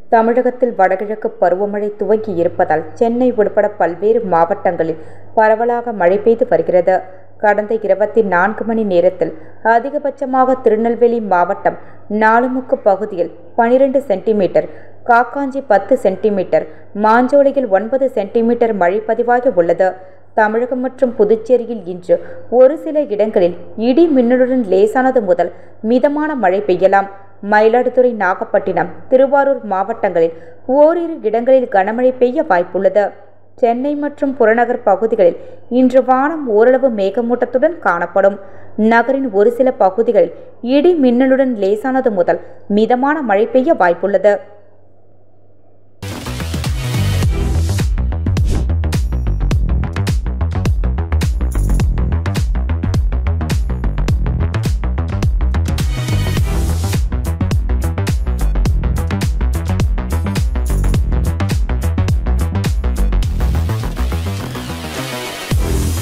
தமிழகத்தில் வடகிழக்கு பருவமழை துவங்கி இருப்பதால் சென்னை உட்பட பல்வேறு மாவட்டங்களில் பரவலாக மழை பெய்து வருகிறது கடந்த இருபத்தி நான்கு மணி நேரத்தில் அதிகபட்சமாக திருநெல்வேலி மாவட்டம் நாலுமுக்கு பகுதியில் பனிரெண்டு சென்டிமீட்டர் காக்காஞ்சி பத்து சென்டிமீட்டர் மாஞ்சோலையில் ஒன்பது சென்டிமீட்டர் மழை பதிவாகி உள்ளது தமிழகம் மற்றும் புதுச்சேரியில் இன்று ஒரு சில இடங்களில் இடி மின்னலுடன் லேசானது முதல் மிதமான மழை பெய்யலாம் மயிலாடுதுறை நாகப்பட்டினம் திருவாரூர் மாவட்டங்களில் ஓரிரு இடங்களில் கனமழை பெய்ய வாய்ப்புள்ளது சென்னை மற்றும் புறநகர் பகுதிகளில் இன்று வானம் ஓரளவு மேகமூட்டத்துடன் காணப்படும் நகரின் ஒரு சில பகுதிகளில் இடி மின்னலுடன் லேசானது முதல் மிதமான மழை பெய்ய வாய்ப்புள்ளது